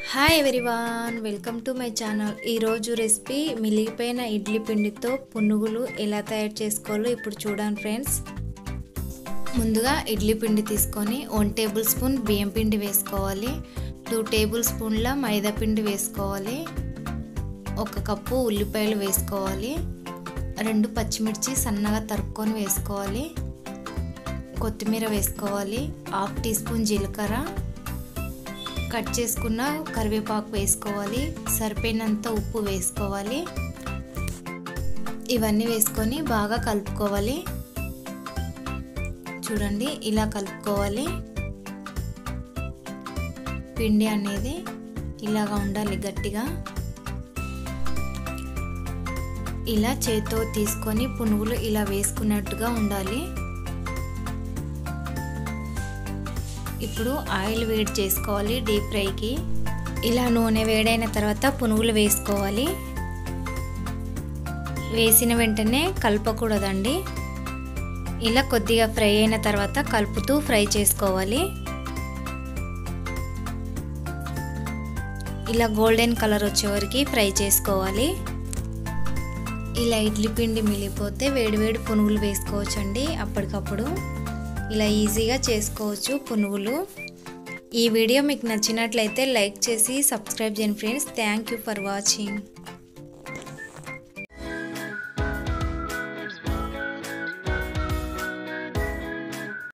hi everyone welcome to my channel ఈరోజు recipe మిలిగిపోయిన ఇడ్లీ పిండితో పునుగులు ఎలా తయారు చేసుకోవాలో ఇప్పుడు చూడండి ఫ్రెండ్స్ ముందుగా ఇడ్లీ పిండి తీసుకొని వన్ టేబుల్ స్పూన్ బియ్యం పిండి వేసుకోవాలి టూ టేబుల్ స్పూన్ల మైదా పిండి వేసుకోవాలి ఒక కప్పు ఉల్లిపాయలు వేసుకోవాలి రెండు పచ్చిమిర్చి సన్నగా తరుక్కొని వేసుకోవాలి కొత్తిమీర వేసుకోవాలి హాఫ్ టీ స్పూన్ జీలకర్ర కట్ చేసుకున్న కరివేపాకు వేసుకోవాలి సరిపోయినంత ఉప్పు వేసుకోవాలి ఇవన్నీ వేసుకొని బాగా కలుపుకోవాలి చూడండి ఇలా కలుపుకోవాలి పిండి అనేది ఇలాగా ఉండాలి గట్టిగా ఇలా చేతితో తీసుకొని పునుగులు ఇలా వేసుకున్నట్టుగా ఉండాలి ఇప్పుడు ఆయిల్ వేడి చేసుకోవాలి డీప్ ఫ్రైకి ఇలా నూనె వేడైన తర్వాత పునుగులు వేసుకోవాలి వేసిన వెంటనే కలపకూడదండి ఇలా కొద్దిగా ఫ్రై అయిన తర్వాత కలుపుతూ ఫ్రై చేసుకోవాలి ఇలా గోల్డెన్ కలర్ వచ్చే వరకు ఫ్రై చేసుకోవాలి ఇలా ఇడ్లీ పిండి మిగిలిపోతే వేడివేడి పునుగులు వేసుకోవచ్చండి అప్పటికప్పుడు ఇలా ఈజీగా చేసుకోవచ్చు పునుగులు ఈ వీడియో మీకు నచ్చినట్లయితే లైక్ చేసి సబ్స్క్రైబ్ చేయండి friends thank you for watching